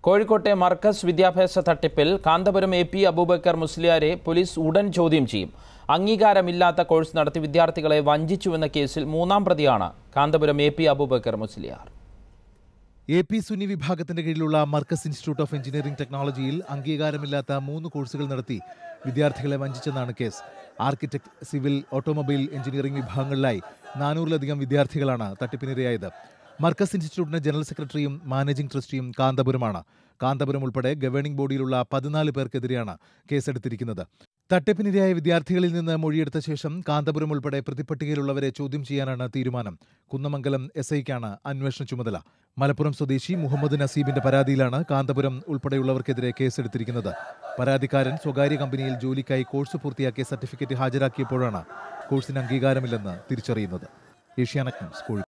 കോഴിക്കോട്ടെ മർക്കസ് വിദ്യാഭ്യാസ തട്ടിപ്പിൽ കാന്തപുരം എ പി അബൂബക്കർ മുസ്ലിയാരെ പോലീസ് ഉടൻ ചോദ്യം ചെയ്യും അംഗീകാരമില്ലാത്ത കോഴ്സ് നടത്തി വിദ്യാർത്ഥികളെ വഞ്ചിച്ചുവെന്ന കേസിൽ മൂന്നാം പ്രതിയാണ് Kanthapuram A P Abubakar Musliyar A P Sunni വിഭാഗത്തിന്റെ കീഴിലുള്ള മർക്കസ് ഇൻസ്റ്റിറ്റ്യൂട്ട് ഓഫ് എഞ്ചിനീയറിംഗ് ടെക്നോളജിയിൽ അംഗീകാരമില്ലാത്ത മൂന്ന് കോഴ്സുകൾ നടത്തി വിദ്യാർത്ഥികളെ വഞ്ചിച്ചെന്നാണ് case architect civil automobile engineering വിഭാഗങ്ങളിലായി നാനൂറിലധികം വിദ്യാർത്ഥികളാണ് തട്ടിപ്പിനിരയായത് മർക്കസ് ഇൻസ്റ്റിറ്റ്യൂട്ടിന്റെ ജനറൽ സെക്രട്ടറിയും മാനേജിംഗ് ട്രസ്റ്റിയും കാന്തപുരമാണ് കാന്തപുരം ഉൾപ്പെടെ ഗവേണിംഗ് ബോഡിയിലുള്ള പതിനാല് പേർക്കെതിരെയാണ് കേസെടുത്തിരിക്കുന്നത് തട്ടിപ്പിനിരയായ വിദ്യാർത്ഥികളിൽ നിന്ന് മൊഴിയെടുത്ത ശേഷം കാന്തപുരം ഉൾപ്പെടെ പ്രതിപട്ടികയിലുള്ളവരെ ചോദ്യം ചെയ്യാനാണ് തീരുമാനം കുന്നമംഗലം എസ് ഐക്കാണ് അന്വേഷണ ചുമതല മലപ്പുറം സ്വദേശി മുഹമ്മദ് നസീബിന്റെ പരാതിയിലാണ് കാന്തപുരം ഉൾപ്പെടെയുള്ളവർക്കെതിരെ കേസെടുത്തിരിക്കുന്നത് പരാതിക്കാരൻ സ്വകാര്യ കമ്പനിയിൽ ജോലിക്കായി കോഴ്സ് പൂർത്തിയാക്കിയ സർട്ടിഫിക്കറ്റ് ഹാജരാക്കിയപ്പോഴാണ് കോഴ്സിന് അംഗീകാരമില്ലെന്ന് തിരിച്ചറിയുന്നത് ഏഷ്യാനെറ്റ് ന്യൂസ് കോഴിക്കോട്